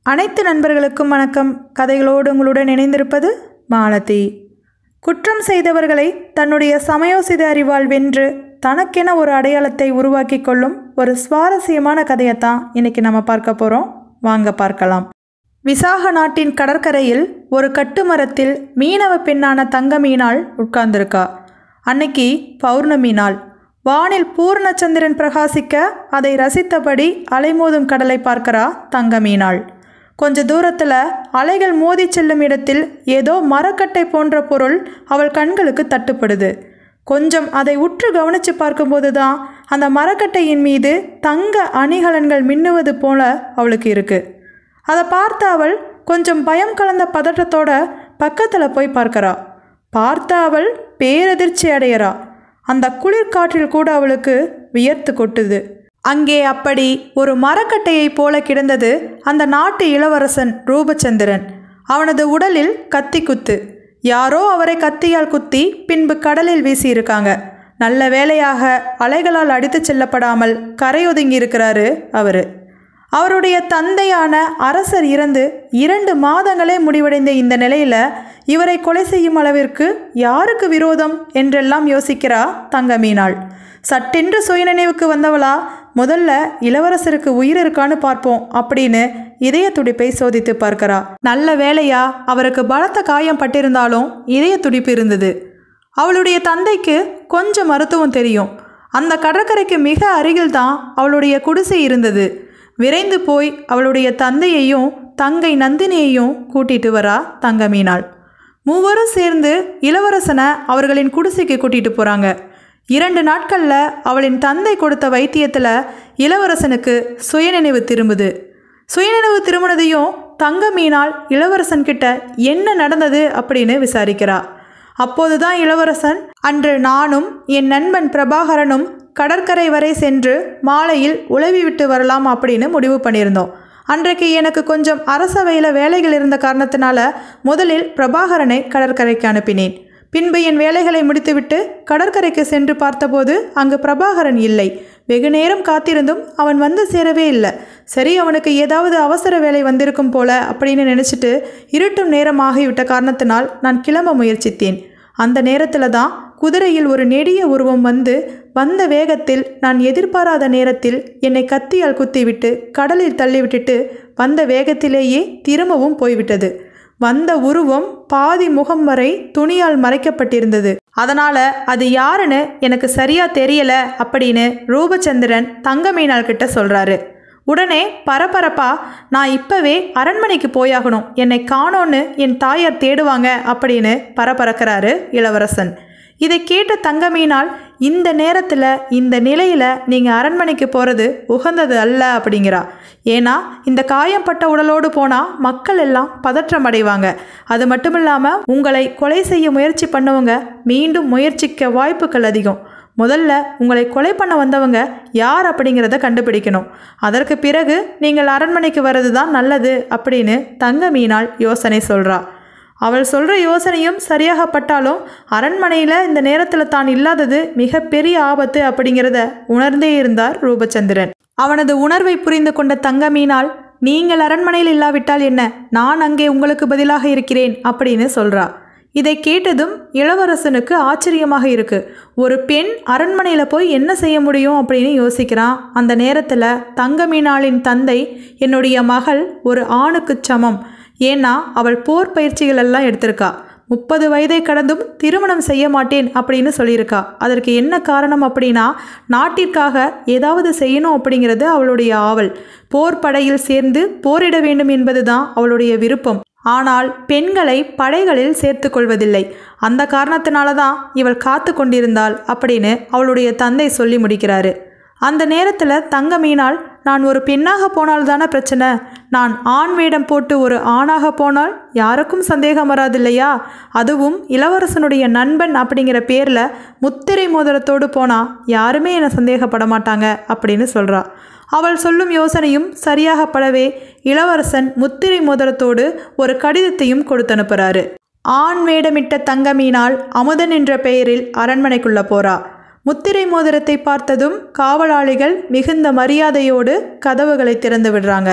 அனைத்து நண்பர்களுக்கும் வணக்கம் கதைகளோடு உங்களுடன் இணைந்திருப்பது மாலதி குற்றம் செய்தவர்களை தன்னுடைய சமயோசித அறிவால் வென்று தனக்கென ஒரு அடையாளத்தை உருவாக்கி கொள்ளும் ஒரு சுவாரஸ்யமான கதையைத்தான் இன்னைக்கு நம்ம பார்க்க போகிறோம் வாங்க பார்க்கலாம் விசாக நாட்டின் கடற்கரையில் ஒரு கட்டுமரத்தில் மீனவ பெண்ணான தங்க மீனாள் உட்கார்ந்திருக்கா அன்னைக்கு பௌர்ணமி நாள் வானில் பூர்ணச்சந்திரன் பிரகாசிக்க அதை ரசித்தபடி அலைமோதும் கடலை பார்க்கிறா தங்க மீனாள் கொஞ்ச தூரத்தில் அலைகள் மோதி செல்லும் இடத்தில் ஏதோ மரக்கட்டை போன்ற பொருள் அவள் கண்களுக்கு தட்டுப்படுது கொஞ்சம் அதை உற்று கவனித்து பார்க்கும்போது தான் அந்த மரக்கட்டையின் மீது தங்க அணிகலன்கள் மின்னுவது போல அவளுக்கு இருக்கு அதை பார்த்த அவள் கொஞ்சம் பயம் கலந்த பதட்டத்தோட பக்கத்தில் போய் பார்க்கறா பார்த்த அவள் பேரதிர்ச்சி அடையறா அந்த குளிர்காற்றில் கூட அவளுக்கு வியர்த்து கொட்டுது அங்கே அப்படி ஒரு மரக்கட்டையைப் போல கிடந்தது அந்த நாட்டு இளவரசன் ரூபச்சந்திரன் அவனது உடலில் கத்தி குத்து யாரோ அவரை கத்தியால் குத்தி பின்பு கடலில் வீசியிருக்காங்க நல்ல வேளையாக அலைகளால் அடித்துச் செல்லப்படாமல் கரையொதுங்கி இருக்கிறாரு அவர் அவருடைய தந்தையான அரசர் இறந்து இரண்டு மாதங்களே முடிவடைந்த இந்த நிலையில இவரை கொலை செய்யும் அளவிற்கு யாருக்கு விரோதம் என்றெல்லாம் யோசிக்கிறா தங்க மீனாள் சட்டென்று சுயநினைவுக்கு வந்தவளா முதல்ல இளவரசருக்கு உயிர் இருக்கான்னு பார்ப்போம் அப்படின்னு இதய துடிப்பை சோதித்து பார்க்கறா நல்ல வேளையா அவருக்கு பலத்த காயம் பட்டிருந்தாலும் இதய துடிப்பு இருந்தது அவளுடைய தந்தைக்கு கொஞ்சம் மருத்துவம் தெரியும் அந்த கடற்கரைக்கு மிக அருகில் தான் அவளுடைய குடிசை இருந்தது விரைந்து போய் அவளுடைய தந்தையையும் தங்கை நந்தினியையும் கூட்டிட்டு வரா தங்க மீனாள் மூவரும் சேர்ந்து இளவரசனை அவர்களின் குடிசைக்கு கூட்டிட்டு போகிறாங்க இரண்டு நாட்களில் அவளின் தந்தை கொடுத்த வைத்தியத்தில் இளவரசனுக்கு சுயநினைவு திரும்புது சுயநினைவு திரும்பினதையும் தங்க மீனால் இளவரசன் கிட்ட என்ன நடந்தது அப்படின்னு விசாரிக்கிறா அப்போதுதான் இளவரசன் அன்று நானும் என் நண்பன் பிரபாகரனும் கடற்கரை வரை சென்று மாலையில் உழவி விட்டு வரலாம் அப்படின்னு முடிவு பண்ணியிருந்தோம் அன்றைக்கு எனக்கு கொஞ்சம் அரசவையில் வேலைகள் இருந்த காரணத்தினால முதலில் பிரபாகரனை கடற்கரைக்கு அனுப்பினேன் பின்பு என் வேலைகளை முடித்துவிட்டு கடற்கரைக்கு சென்று பார்த்தபோது அங்கு பிரபாகரன் இல்லை வெகு நேரம் காத்திருந்தும் அவன் வந்து சேரவே இல்லை சரி அவனுக்கு ஏதாவது அவசர வேலை வந்திருக்கும் போல அப்படின்னு நினச்சிட்டு இருட்டும் நேரம் ஆகிவிட்ட காரணத்தினால் நான் கிளம்ப முயற்சித்தேன் அந்த நேரத்தில் தான் குதிரையில் ஒரு நெடிய உருவம் வந்து வந்த வேகத்தில் நான் எதிர்பாராத நேரத்தில் என்னை கத்தியால் குத்திவிட்டு கடலில் தள்ளிவிட்டுட்டு வந்த வேகத்திலேயே திரும்பவும் போய்விட்டது வந்த உருவம் பாதி முகம் வரை துணியால் மறைக்கப்பட்டிருந்தது அதனால அது யாருன்னு எனக்கு சரியா தெரியல அப்படின்னு ரூபச்சந்திரன் தங்கமீனாள் கிட்ட சொல்றாரு உடனே பரபரப்பா நான் இப்பவே அரண்மனைக்கு போயாகணும் என்னை காணோன்னு என் தாயார் தேடுவாங்க அப்படின்னு பரபரக்கிறாரு இளவரசன் இதை கேட்ட தங்கமீனால் இந்த நேரத்தில் இந்த நிலையில் நீங்கள் அரண்மனைக்கு போகிறது உகந்தது அல்ல அப்படிங்கிறா ஏன்னா இந்த காயம்பட்ட உடலோடு போனால் மக்கள் எல்லாம் பதற்றம் அடைவாங்க அது மட்டும் இல்லாமல் உங்களை கொலை செய்ய முயற்சி பண்ணவங்க மீண்டும் முயற்சிக்க வாய்ப்புகள் அதிகம் முதல்ல உங்களை கொலை பண்ண வந்தவங்க யார் அப்படிங்கிறத கண்டுபிடிக்கணும் அதற்கு பிறகு நீங்கள் அரண்மனைக்கு வர்றது தான் நல்லது அப்படின்னு தங்க மீனால் யோசனை சொல்கிறா அவள் சொல்கிற யோசனையும் சரியாகப்பட்டாலும் அரண்மனையில் இந்த நேரத்தில் தான் இல்லாதது மிகப்பெரிய ஆபத்து அப்படிங்கிறத உணர்ந்தே இருந்தார் ரூபச்சந்திரன் அவனது உணர்வை புரிந்து கொண்ட தங்கமீனால் நீங்கள் அரண்மனையில் இல்லாவிட்டால் என்ன நான் அங்கே உங்களுக்கு பதிலாக இருக்கிறேன் அப்படின்னு சொல்றா இதை கேட்டதும் இளவரசனுக்கு ஆச்சரியமாக இருக்கு ஒரு பெண் அரண்மனையில் போய் என்ன செய்ய முடியும் அப்படின்னு யோசிக்கிறான் அந்த நேரத்தில் தங்கமீனாளின் தந்தை என்னுடைய மகள் ஒரு ஆணுக்கு சமம் ஏன்னா அவள் போர் பயிற்சிகள் எல்லாம் எடுத்திருக்கா முப்பது வயதை கடந்தும் திருமணம் செய்ய மாட்டேன் அப்படின்னு சொல்லியிருக்கா அதற்கு என்ன காரணம் அப்படின்னா நாட்டிற்காக ஏதாவது செய்யணும் அப்படிங்கிறது அவளுடைய ஆவல் போர் படையில் சேர்ந்து போரிட வேண்டும் என்பதுதான் அவளுடைய விருப்பம் ஆனால் பெண்களை படைகளில் சேர்த்து கொள்வதில்லை அந்த காரணத்தினால தான் இவள் காத்து கொண்டிருந்தாள் அப்படின்னு அவளுடைய தந்தை சொல்லி முடிக்கிறாரு அந்த நேரத்தில் தங்க மீனால் நான் ஒரு பெண்ணாக போனால் தானே பிரச்சனை நான் ஆண் வேடம் போட்டு ஒரு ஆணாக போனால் யாருக்கும் சந்தேகம் வராது இல்லையா அதுவும் இளவரசனுடைய நண்பன் அப்படிங்கிற பேரில் முத்திரை மோதிரத்தோடு போனால் யாருமே என்னை சந்தேகப்பட மாட்டாங்க அப்படின்னு சொல்கிறா அவள் சொல்லும் யோசனையும் சரியாகப்படவே இளவரசன் முத்திரை மோதிரத்தோடு ஒரு கடிதத்தையும் கொடுத்து அனுப்புகிறாரு ஆண் வேடமிட்ட தங்கமீனால் அமுதன் என்ற பெயரில் அரண்மனைக்குள்ள போறா முத்திரை மோதிரத்தை பார்த்ததும் காவலாளிகள் மிகுந்த மரியாதையோடு கதவுகளை திறந்து விடுறாங்க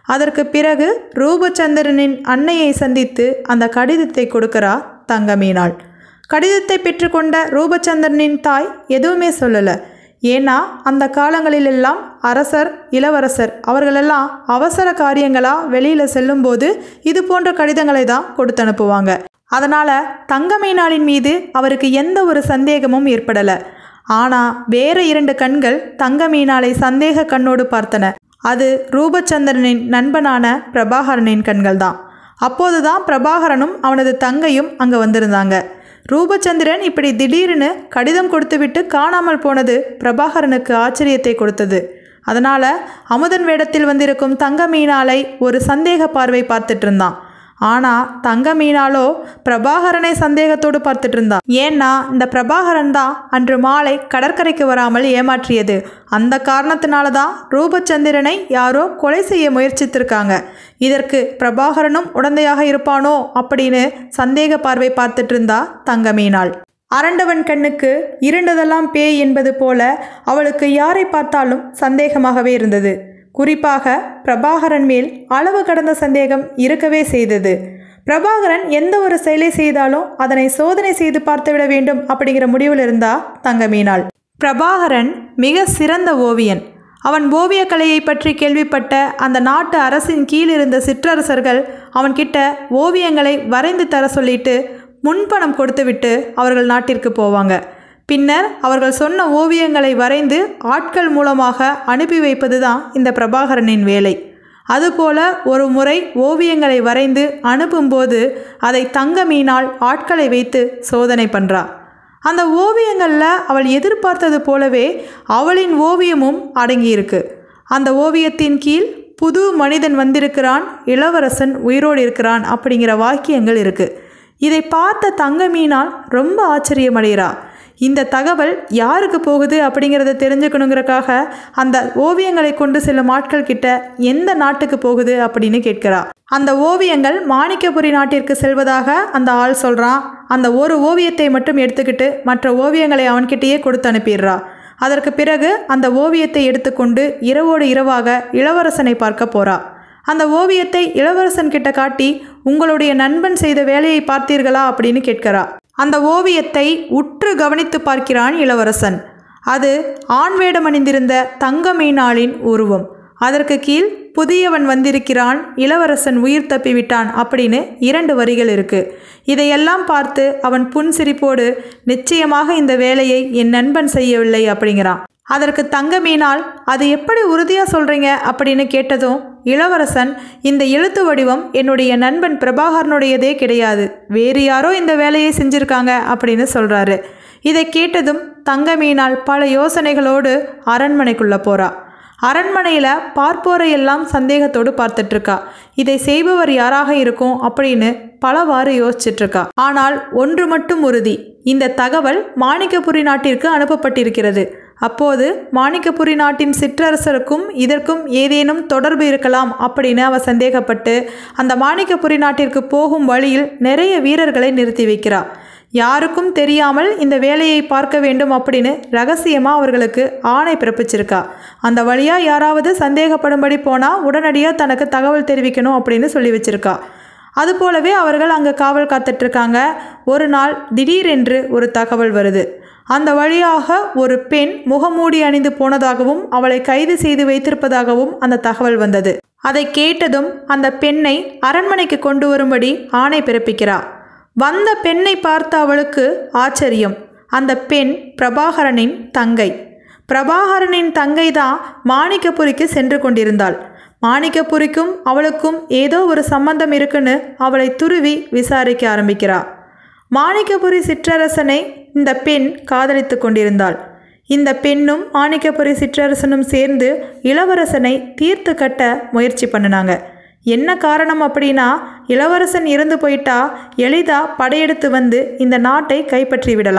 அதற்கு பிறகு ரூபச்சந்திரனின் அன்னையை சந்தித்து அந்த கடிதத்தை கொடுக்கிறா தங்கமீனாள் கடிதத்தை பெற்றுக்கொண்ட ரூபச்சந்திரனின் தாய் எதுவுமே சொல்லலை ஏன்னா அந்த காலங்களிலெல்லாம் அரசர் இளவரசர் அவர்களெல்லாம் அவசர காரியங்களாக வெளியில் செல்லும்போது இது போன்ற கடிதங்களை தான் கொடுத்து அனுப்புவாங்க அதனால் தங்கமீனாளின் மீது அவருக்கு எந்த ஒரு சந்தேகமும் ஏற்படலை ஆனால் வேற இரண்டு கண்கள் தங்கமீனாளை சந்தேக கண்ணோடு பார்த்தன அது ரூபச்சந்திரனின் நண்பனான பிரபாகரனின் கண்கள் தான் அப்போதுதான் பிரபாகரனும் அவனது தங்கையும் அங்கே வந்திருந்தாங்க ரூபச்சந்திரன் இப்படி திடீர்னு கடிதம் கொடுத்துவிட்டு காணாமல் போனது பிரபாகரனுக்கு ஆச்சரியத்தை கொடுத்தது அதனால் அமுதன் வேடத்தில் வந்திருக்கும் தங்க மீனாலை ஒரு சந்தேக பார்வை பார்த்துட்டு இருந்தான் ஆனால் தங்க மீனாலோ பிரபாகரனை சந்தேகத்தோடு பார்த்துட்டு இருந்தான் ஏன்னா இந்த பிரபாகரன் தான் அன்று மாலை கடற்கரைக்கு வராமல் ஏமாற்றியது அந்த காரணத்தினால தான் ரூபச்சந்திரனை யாரோ கொலை செய்ய முயற்சித்திருக்காங்க இதற்கு பிரபாகரனும் உடந்தையாக இருப்பானோ அப்படின்னு சந்தேக பார்வை பார்த்துட்டு இருந்தா தங்க மீனாள் அரண்டவன் கண்ணுக்கு இருண்டதெல்லாம் பேய் என்பது போல அவளுக்கு யாரை பார்த்தாலும் சந்தேகமாகவே இருந்தது குறிப்பாக பிரபாகரன் மேல் அளவு கடந்த சந்தேகம் இருக்கவே செய்தது பிரபாகரன் எந்த ஒரு செயலை செய்தாலும் அதனை சோதனை செய்து பார்த்துவிட வேண்டும் அப்படிங்கிற முடிவில் இருந்தா தங்க மீனாள் பிரபாகரன் மிக சிறந்த ஓவியன் அவன் ஓவியக்கலையை பற்றி கேள்விப்பட்ட அந்த நாட்டு அரசின் கீழ் இருந்த சிற்றரசர்கள் அவன்கிட்ட ஓவியங்களை வரைந்து தர சொல்லிட்டு முன்பணம் கொடுத்துவிட்டு அவர்கள் நாட்டிற்கு போவாங்க பின்னர் அவர்கள் சொன்ன ஓவியங்களை வரைந்து ஆட்கள் மூலமாக அனுப்பி வைப்பது தான் இந்த பிரபாகரனின் வேலை அதுபோல ஒரு முறை ஓவியங்களை வரைந்து அனுப்பும்போது அதை தங்க மீனால் ஆட்களை வைத்து சோதனை பண்ணுறா அந்த ஓவியங்களில் அவள் எதிர்பார்த்தது போலவே அவளின் ஓவியமும் அடங்கியிருக்கு அந்த ஓவியத்தின் கீழ் புது மனிதன் வந்திருக்கிறான் இளவரசன் உயிரோடு இருக்கிறான் அப்படிங்கிற வாக்கியங்கள் இருக்குது இதை பார்த்த தங்க மீனால் ரொம்ப ஆச்சரியமடைகிறா இந்த தகவல் யாருக்கு போகுது அப்படிங்கிறத தெரிஞ்சுக்கணுங்கிறக்காக அந்த ஓவியங்களை கொண்டு செல்லும் ஆட்கள் கிட்ட எந்த நாட்டுக்கு போகுது அப்படின்னு கேட்கிறா அந்த ஓவியங்கள் மாணிக்கபுரி நாட்டிற்கு செல்வதாக அந்த ஆள் சொல்கிறான் அந்த ஒரு ஓவியத்தை மட்டும் எடுத்துக்கிட்டு மற்ற ஓவியங்களை அவன்கிட்டயே கொடுத்து அனுப்பிடுறா அதற்கு பிறகு அந்த ஓவியத்தை எடுத்துக்கொண்டு இரவோடு இரவாக இளவரசனை பார்க்க போறா அந்த ஓவியத்தை இளவரசன் கிட்ட காட்டி உங்களுடைய நண்பன் செய்த வேலையை பார்த்தீர்களா அப்படின்னு கேட்கிறா அந்த ஓவியத்தை உற்று கவனித்து பார்க்கிறான் இளவரசன் அது ஆண் வேடம் அணிந்திருந்த தங்க மீனாளின் உருவம் அதற்கு கீழ் புதியவன் வந்திருக்கிறான் இளவரசன் உயிர் தப்பிவிட்டான் அப்படின்னு இரண்டு வரிகள் இருக்கு இதையெல்லாம் பார்த்து அவன் புன்சிரிப்போடு நிச்சயமாக இந்த வேலையை என் நண்பன் செய்யவில்லை அப்படிங்கிறான் அதற்கு தங்க மீனால் அது எப்படி உறுதியாக சொல்கிறீங்க அப்படின்னு கேட்டதும் இளவரசன் இந்த எழுத்து வடிவம் என்னுடைய நண்பன் பிரபாகரனுடையதே கிடையாது வேறு யாரோ இந்த வேலையை செஞ்சுருக்காங்க அப்படின்னு சொல்கிறாரு இதை கேட்டதும் தங்க மீனால் பல யோசனைகளோடு அரண்மனைக்குள்ளே போகிறா அரண்மனையில் பார்ப்போரை எல்லாம் சந்தேகத்தோடு பார்த்துட்ருக்கா இதை செய்பவர் யாராக இருக்கும் அப்படின்னு பலவாறு யோசிச்சிட்ருக்கா ஆனால் ஒன்று மட்டும் உறுதி இந்த தகவல் மாணிக்கபுரி நாட்டிற்கு அனுப்பப்பட்டிருக்கிறது அப்போது மாணிக்கபுரி நாட்டின் சிற்றரசருக்கும் இதற்கும் ஏதேனும் தொடர்பு இருக்கலாம் அப்படின்னு அவ சந்தேகப்பட்டு அந்த மாணிக்கபுரி நாட்டிற்கு போகும் வழியில் நிறைய வீரர்களை நிறுத்தி வைக்கிறா யாருக்கும் தெரியாமல் இந்த வேலையை பார்க்க வேண்டும் அப்படின்னு ரகசியமாக அவர்களுக்கு ஆணை பிறப்பிச்சிருக்கா அந்த வழியாக யாராவது சந்தேகப்படும்படி போனால் உடனடியாக தனக்கு தகவல் தெரிவிக்கணும் அப்படின்னு சொல்லி வச்சிருக்கா அதுபோலவே அவர்கள் அங்கே காவல் காத்துட்ருக்காங்க ஒரு நாள் திடீரென்று ஒரு தகவல் வருது அந்த வழியாக ஒரு பெண் முகமூடி அணிந்து போனதாகவும் அவளை கைது செய்து வைத்திருப்பதாகவும் அந்த தகவல் வந்தது அதை கேட்டதும் அந்த பெண்ணை அரண்மனைக்கு கொண்டு வரும்படி ஆணை பிறப்பிக்கிறா வந்த பெண்ணை பார்த்த அவளுக்கு ஆச்சரியம் அந்த பெண் பிரபாகரனின் தங்கை பிரபாகரனின் தங்கை தான் மாணிக்கபுரிக்கு சென்று கொண்டிருந்தாள் மாணிக்கபுரிக்கும் அவளுக்கும் ஏதோ ஒரு சம்பந்தம் இருக்குன்னு அவளை துருவி விசாரிக்க ஆரம்பிக்கிறா மாணிக்கபுரி சிற்றரசனை இந்த பெண் காதலித்து கொண்டிருந்தாள் இந்த பெண்ணும் மாணிக்கபுரி சிற்றரசனும் சேர்ந்து இளவரசனை தீர்த்து கட்ட முயற்சி பண்ணினாங்க என்ன காரணம் அப்படின்னா இளவரசன் இறந்து போயிட்டா எளிதா படையெடுத்து வந்து இந்த நாட்டை கைப்பற்றி விடலாம்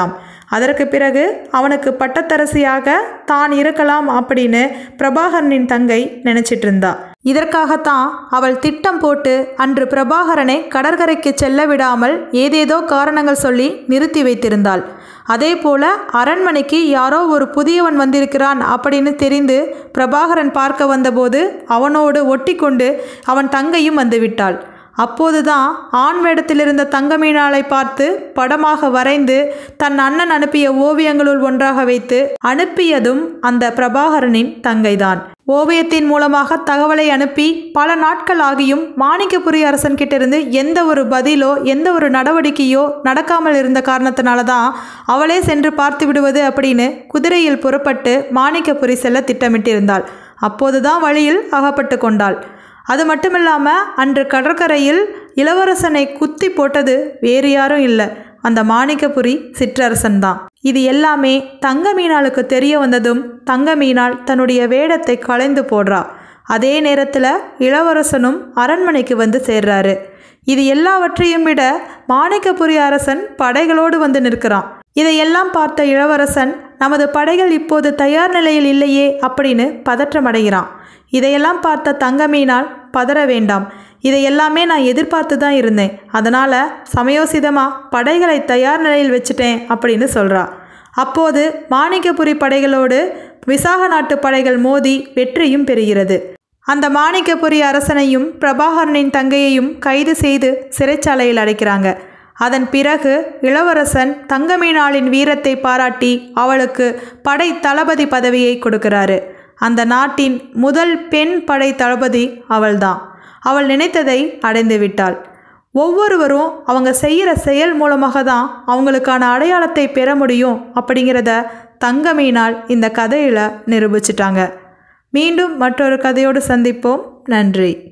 அதற்கு பிறகு அவனுக்கு பட்டத்தரசியாக தான் இருக்கலாம் அப்படின்னு பிரபாகரனின் தங்கை நினைச்சிட்டு இருந்தா இதற்காகத்தான் அவள் திட்டம் போட்டு அன்று பிரபாகரனை கடற்கரைக்கு செல்ல விடாமல் ஏதேதோ காரணங்கள் சொல்லி நிறுத்தி வைத்திருந்தாள் அதே போல அரண்மனைக்கு யாரோ ஒரு புதியவன் வந்திருக்கிறான் அப்படின்னு தெரிந்து பிரபாகரன் பார்க்க வந்தபோது அவனோடு ஒட்டிக்கொண்டு அவன் தங்கையும் வந்துவிட்டாள் அப்போதுதான் ஆண் வேடத்தில் இருந்த தங்கமீனாளை பார்த்து படமாக வரைந்து தன் அண்ணன் அனுப்பிய ஓவியங்களுள் ஒன்றாக வைத்து அனுப்பியதும் அந்த பிரபாகரனின் தங்கைதான் ஓவியத்தின் மூலமாக தகவலை அனுப்பி பல நாட்கள் ஆகியும் மாணிக்கபுரி அரசன் கிட்டிருந்து எந்த ஒரு பதிலோ எந்த ஒரு நடவடிக்கையோ நடக்காமல் இருந்த காரணத்தினால தான் அவளே சென்று பார்த்து விடுவது அப்படின்னு குதிரையில் புறப்பட்டு மாணிக்கபுரி செல்ல திட்டமிட்டிருந்தாள் அப்போதுதான் வழியில் அகப்பட்டு கொண்டாள் அது மட்டுமில்லாமல் அன்று கடற்கரையில் இளவரசனை குத்தி போட்டது வேறு யாரும் இல்லை அந்த மாணிக்கபுரி சிற்றரசன் தான் இது எல்லாமே தங்க மீனாளுக்கு தெரிய வந்ததும் தங்க மீனாள் தன்னுடைய வேடத்தை களைந்து போடுறா அதே நேரத்தில் இளவரசனும் அரண்மனைக்கு வந்து சேர்றாரு இது எல்லாவற்றையும் விட மாணிக்கபுரி அரசன் படைகளோடு வந்து நிற்கிறான் இதையெல்லாம் பார்த்த இளவரசன் நமது படைகள் இப்போது தயார் நிலையில் இல்லையே அப்படின்னு பதற்றமடைகிறான் இதையெல்லாம் பார்த்த தங்கமீனால் பதற வேண்டாம் இதை எல்லாமே நான் எதிர்பார்த்து தான் இருந்தேன் அதனால் சமயோசிதமாக படைகளை தயார் நிலையில் வச்சுட்டேன் அப்படின்னு சொல்கிறா அப்போது மாணிக்கபுரி படைகளோடு விசாக நாட்டு படைகள் மோதி வெற்றியும் பெறுகிறது அந்த மாணிக்கபுரி அரசனையும் பிரபாகரனின் தங்கையையும் கைது செய்து சிறைச்சாலையில் அடைக்கிறாங்க அதன் பிறகு இளவரசன் தங்கமீனாளின் வீரத்தை பாராட்டி அவளுக்கு படை தளபதி பதவியை கொடுக்கிறாரு அந்த நாட்டின் முதல் பெண் படை தளபதி அவள்தான் அவள் நினைத்ததை அடைந்து விட்டாள் ஒவ்வொருவரும் அவங்க செய்கிற செயல் மூலமாக தான் அவங்களுக்கான அடையாளத்தை பெற முடியும் அப்படிங்கிறத தங்கமீனால் இந்த கதையில் நிரூபிச்சிட்டாங்க மீண்டும் மற்றொரு கதையோடு சந்திப்போம் நன்றி